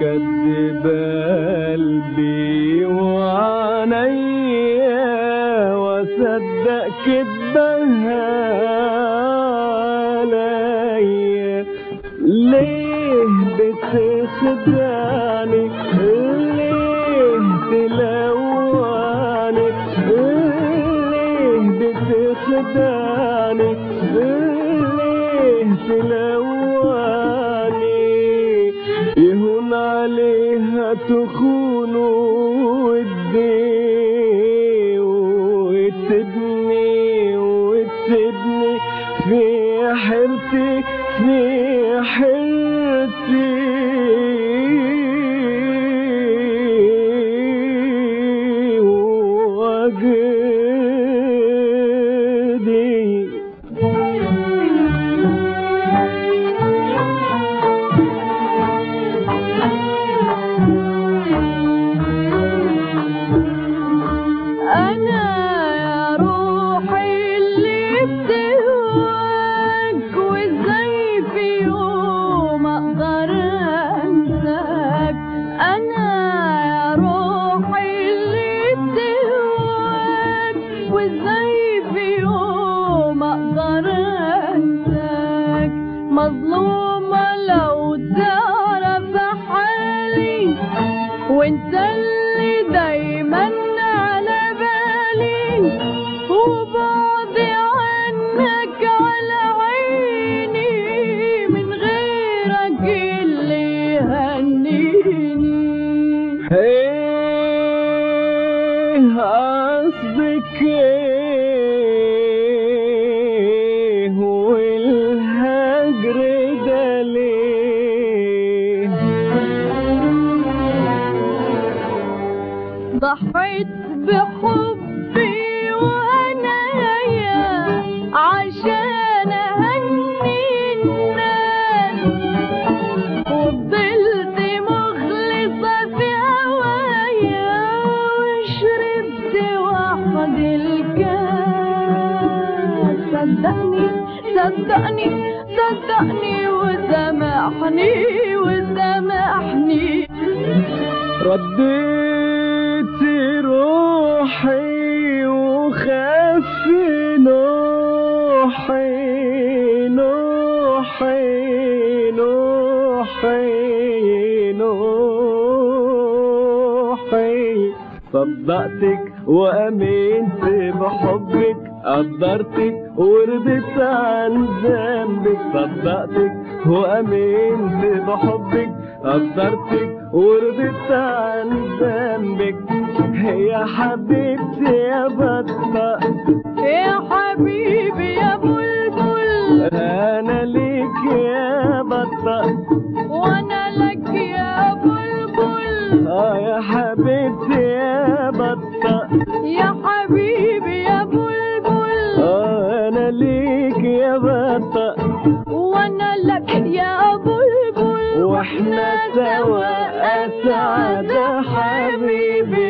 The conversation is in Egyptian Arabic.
كدب قلبي وعينيا واصدق كدبها عليا ليه بتخدعني ليه تلوعني ليه بتخدعني ليه تلوعني يهون عليها تخون ودي وتبني وتسيبني في حيرتي في حيرتي وجدي أنا يا روحي اللي بتهواك وإزاي في يوم أقدر أنساك أنا يا روحي اللي بتهواك وإزاي في يوم أقدر أنساك مظلومة لو تعرف حالي وانت اللي دايما على بالي وبعدي عنك على عيني من غيرك اللي يهنيني ايه قصدك ايه والهجر ده ليه ضحيت بحبي وهنايا عشان اهني الناس وفضلت مخلصة في هوايا وشربت واحد الكاس صدقني صدقني صدقني وسامحني وسامحني رديت روحي وخف نوحي نوحي نوحي نوحي صدقتك وامنت بحبك قدرتك ورضيت عن ذنبك صدقتك وامنت بحبك قدرتك ورضيت عن ذنبك يا حبيبتي يا بطة يا حبيبي يا بلبل انا ليك يا بطة وانا لك يا بلبل اه يا حبيبتي يا بطة يا حبيبي يا بلبل اه انا ليك يا بطة وانا لك يا بلبل واحنا سوا اسعد حبيبي